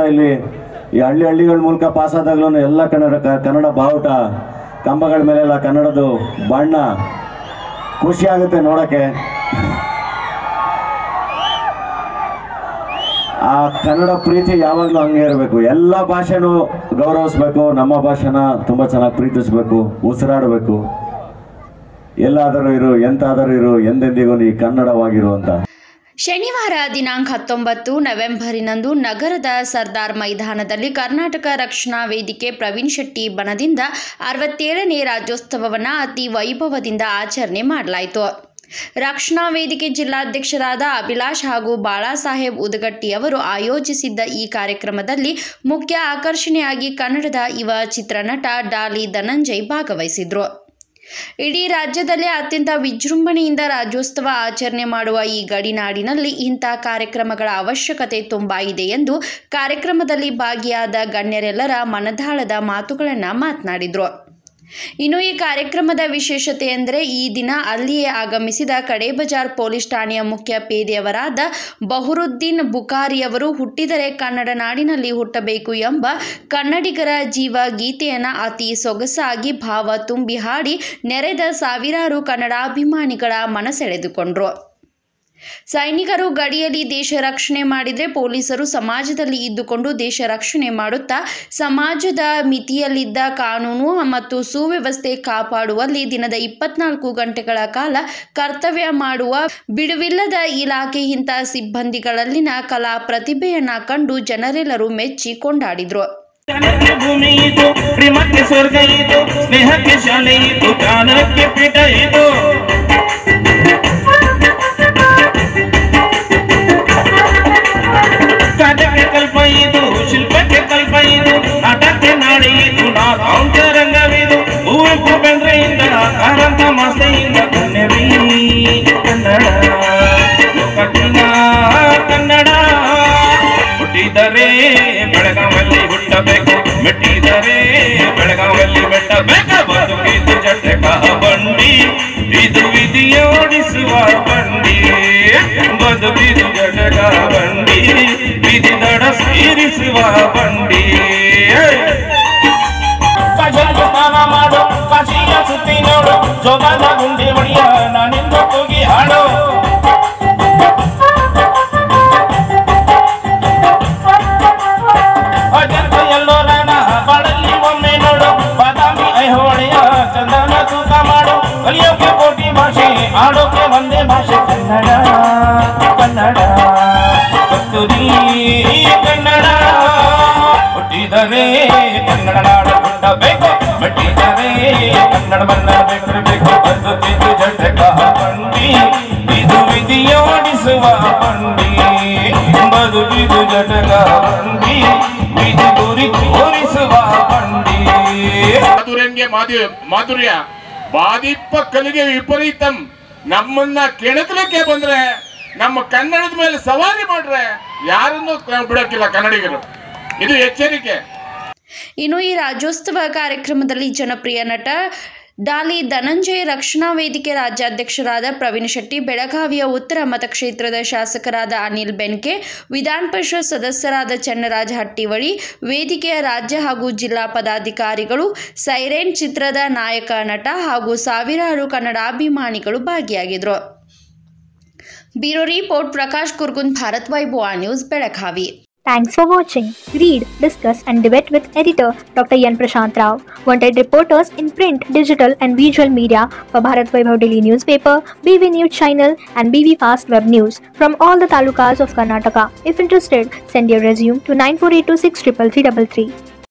ಇಲ್ಲಿ ಈ ಹಳ್ಳಿ ಹಳ್ಳಿಗಳ ಮೂಲಕ ಪಾಸ್ ಆದಾಗ್ಲೂ ಎಲ್ಲ ಕನ್ನಡ ಕ- ಕನ್ನಡ ಬಾವುಟ ಕಂಬಗಳ ಮೇಲೆಲ್ಲ ಕನ್ನಡದು ಬಣ್ಣ ಖುಷಿ ಆಗುತ್ತೆ ನೋಡೋಕ್ಕೆ ಆ ಕನ್ನಡ ಪ್ರೀತಿ ಯಾವಾಗಲೂ ಹಂಗೆ ಇರಬೇಕು ಎಲ್ಲ ಭಾಷೆನೂ ಗೌರವಿಸ್ಬೇಕು ನಮ್ಮ ಭಾಷೆನ ತುಂಬ ಚೆನ್ನಾಗಿ ಪ್ರೀತಿಸ್ಬೇಕು ಉಸಿರಾಡಬೇಕು ಎಲ್ಲಾದರೂ ಇರು ಎಂತಾದರೂ ಇರು ಎಂದೆಂದಿಗೂ ನೀ ಕನ್ನಡವಾಗಿರು ಅಂತ ಶನಿವಾರ ದಿನಾಂಕ ಹತ್ತೊಂಬತ್ತು ನವೆಂಬರಿನಂದು ನಗರದ ಸರ್ದಾರ್ ಮೈದಾನದಲ್ಲಿ ಕರ್ನಾಟಕ ರಕ್ಷಣಾ ವೇದಿಕೆ ಪ್ರವೀಣ್ ಶೆಟ್ಟಿ ಬಣದಿಂದ ಅರವತ್ತೇಳನೇ ರಾಜ್ಯೋತ್ಸವವನ್ನು ಅತಿ ವೈಭವದಿಂದ ಆಚರಣೆ ಮಾಡಲಾಯಿತು ರಕ್ಷಣಾ ವೇದಿಕೆ ಜಿಲ್ಲಾಧ್ಯಕ್ಷರಾದ ಅಭಿಲಾಷ್ ಹಾಗೂ ಬಾಳಾಸಾಹೇಬ್ ಉದಗಟ್ಟಿ ಅವರು ಆಯೋಜಿಸಿದ್ದ ಈ ಕಾರ್ಯಕ್ರಮದಲ್ಲಿ ಮುಖ್ಯ ಆಕರ್ಷಣೆಯಾಗಿ ಕನ್ನಡದ ಯುವ ಚಿತ್ರನಟ ಡಾಲಿ ಧನಂಜಯ್ ಭಾಗವಹಿಸಿದ್ರು ಇಡೀ ರಾಜ್ಯದಲ್ಲೇ ಅತ್ಯಂತ ವಿಜೃಂಭಣೆಯಿಂದ ರಾಜ್ಯೋತ್ಸವ ಆಚರಣೆ ಮಾಡುವ ಈ ಗಡಿನಾಡಿನಲ್ಲಿ ಇಂಥ ಕಾರ್ಯಕ್ರಮಗಳ ಅವಶ್ಯಕತೆ ತುಂಬಾ ಇದೆ ಎಂದು ಕಾರ್ಯಕ್ರಮದಲ್ಲಿ ಭಾಗಿಯಾದ ಗಣ್ಯರೆಲ್ಲರ ಮನದಾಳದ ಮಾತುಗಳನ್ನು ಮಾತನಾಡಿದರು ಇನ್ನು ಈ ಕಾರ್ಯಕ್ರಮದ ವಿಶೇಷತೆ ಎಂದರೆ ಈ ದಿನ ಅಲ್ಲಿಯೇ ಆಗಮಿಸಿದ ಕಡೆ ಬಜಾರ್ ಪೊಲೀಸ್ ಠಾಣೆಯ ಮುಖ್ಯ ಪೇದೆಯವರಾದ ಬಹರುದ್ದೀನ್ ಬುಖಾರಿಯವರು ಹುಟ್ಟಿದರೆ ಕನ್ನಡ ನಾಡಿನಲ್ಲಿ ಹುಟ್ಟಬೇಕು ಎಂಬ ಕನ್ನಡಿಗರ ಜೀವ ಗೀತೆಯನ್ನು ಅತಿ ಸೊಗಸಾಗಿ ಭಾವ ತುಂಬಿ ಹಾಡಿ ನೆರೆದ ಸಾವಿರಾರು ಕನ್ನಡಾಭಿಮಾನಿಗಳ ಮನಸೆಳೆದುಕೊಂಡ್ರು ಸೈನಿಕರು ಗಡಿಯಲ್ಲಿ ದೇಶ ರಕ್ಷಣೆ ಮಾಡಿದರೆ ಪೊಲೀಸರು ಸಮಾಜದಲ್ಲಿ ಇದ್ದುಕೊಂಡು ದೇಶ ರಕ್ಷಣೆ ಮಾಡುತ್ತಾ ಸಮಾಜದ ಮಿತಿಯಲ್ಲಿದ್ದ ಕಾನೂನು ಮತ್ತು ಸುವ್ಯವಸ್ಥೆ ಕಾಪಾಡುವಲ್ಲಿ ದಿನದ ಇಪ್ಪತ್ನಾಲ್ಕು ಗಂಟೆಗಳ ಕಾಲ ಕರ್ತವ್ಯ ಮಾಡುವ ಬಿಡುವಿಲ್ಲದ ಇಲಾಖೆ ಇಂಥ ಸಿಬ್ಬಂದಿಗಳಲ್ಲಿನ ಕಲಾ ಪ್ರತಿಭೆಯನ್ನ ಕಂಡು ಜನರೆಲ್ಲರೂ ಮೆಚ್ಚಿ ಕೊಂಡಾಡಿದ್ರು ಜನಕ್ಕೆ ಭೂಮಿ ಇದು ಪ್ರೇಮಕ್ಕೆ ಸ್ವರ್ಗ ಇದು ಸ್ನೇಹಕ್ಕೆ ಶಾಲೆ ಇದು ಜ್ಞಾನಕ್ಕೆ ಪೀಠ ಇದು ಕಲೆಗೆ ಕಲ್ಪ ಇದು ಶಿಲ್ಪಕ್ಕೆ ಕಲ್ಪ ಇದು ನಾಟಕ್ಕೆ ನಾಡಿ ಇದು ನಾಗಾಂಶ ರಂಗವಿದು ಹೂವಿನ ಬೆಂದ್ರೆಯಿಂದ ಕಾರಂತ ಮಾಸೆಯಿಂದ ಕನ್ನಡಿ ಕನ್ನಡ ಕಠಿಣ ಕನ್ನಡ ಹುಟ್ಟಿದರೆ ಬೆಳಗಾವಲ್ಲಿ ಹುಟ್ಟಬೇಕು ಮೆಟ್ಟಿದರೆ ಬೆಳಗಾವಲ್ಲಿ ಮೆಟ್ಟಬೇಕು ಬದುಕಿದು ಜಟಕ ಬಂಡಿ ಇದು ವಿಧಿಯೋಡಿಸುವ ಬಂಡಿ ಬದುಕಿದು ಜಟಕ ಬಂಡಿ ವಿಧಿ ದಡ ಸೇರಿಸುವ ಬಂಡಿ ಕಜಲ್ ಸ್ನಾನ ಮಾಡು ಕಾಶಿಯ ಸುತ್ತಿ ನೋಡು ಜೋಗದ ಗುಂಡಿ ಹೊಡಿಯ ನಾನಿಂದು ಕೂಗಿ ಹಾಡು ಅಜಂತ ಎಲ್ಲೋ ರಾಣ ಬಾಳಲ್ಲಿ ಒಮ್ಮೆ ನೋಡು ಬಾದಾಮಿ ಐಹೋಳಿಯ ಚಂದನ ತೂಕ ಮಾಡು ಕಲಿಯೋಕೆ ಕೋಟಿ ಭಾಷೆ ಆಡೋಕೆ ಒಂದೇ ಭಾಷೆ ಕನ್ನಡ ಕನ್ನಡ ಕಸ್ತೂರಿ ಕನ್ನಡ ಹುಟ್ಟಿದರೆ ಕನ್ನಡ ನಾಡು ಹುಟ್ಟಬೇಕು ಮೆಟ್ಟಿದರೆ ಕನ್ನಡವನ್ನ ಬೆಕ್ಕಬೇಕು ಬದುಕಿದು ಜಟಕ ಬಂಡಿ ಇದು ವಿಧಿಯೋಡಿಸುವ ಬಂಡಿ ಬದುಕಿದು ಜಟಕ ಬಂಡಿ ವಿಧಿ ಗುರಿ ತೋರಿಸುವ ಬಂಡಿ ಮಾಧುರ್ಯಂಗೆ ಮಾಧು ಮಾಧುರ್ಯ ಬಾದಿಪ್ಪ ಕಲಿಗೆ ವಿಪರೀತಂ ನಮ್ಮನ್ನ ಕೆಣಕಲಿಕ್ಕೆ ಬಂದ್ರೆ ನಮ್ಮ ಕನ್ನಡದ ಮೇಲೆ ಸವಾರಿ ಮಾಡ್ರೆ ಯಾರನ್ನೂ ಕ- ಬಿಡಕ್ಕಿಲ್ಲ ಕನ್ನಡಿಗರು ಇದು ಎಚ್ಚರಿಕೆ ಇನ್ನು ಈ ರಾಜ್ಯೋತ್ಸವ ಕಾರ್ಯಕ್ರಮದಲ್ಲಿ ಜನಪ್ರಿಯ ನಟ ಡಾಲಿ ಧನಂಜಯ ರಕ್ಷಣಾ ವೇದಿಕೆ ರಾಜ್ಯಾಧ್ಯಕ್ಷರಾದ ಪ್ರವೀಣ್ ಶೆಟ್ಟಿ ಬೆಳಗಾವಿಯ ಉತ್ತರ ಮತಕ್ಷೇತ್ರದ ಶಾಸಕರಾದ ಅನಿಲ್ ಬೆನ್ಕೆ ವಿಧಾನ ಪರಿಷತ್ ಸದಸ್ಯರಾದ ಚನ್ನರಾಜ ಹಟ್ಟಿವಳಿ ವೇದಿಕೆಯ ರಾಜ್ಯ ಹಾಗೂ ಜಿಲ್ಲಾ ಪದಾಧಿಕಾರಿಗಳು ಸೈರೇನ್ ಚಿತ್ರದ ನಾಯಕ ನಟ ಹಾಗೂ ಸಾವಿರಾರು ಕನ್ನಡಾಭಿಮಾನಿಗಳು ಭಾಗಿಯಾಗಿದ್ದರು bureau report Prakash Kurgun Bharat Vaibhava news Belagavi Thanks for watching. Read, discuss, and debate with editor Dr. Yan Prashant Rao. Wanted reporters in print, digital, and visual media for Bharat Vaibhav Daily Newspaper, BV News Channel, and BV Fast Web News from all the talukas of Karnataka. If interested, send your resume to 9482633333.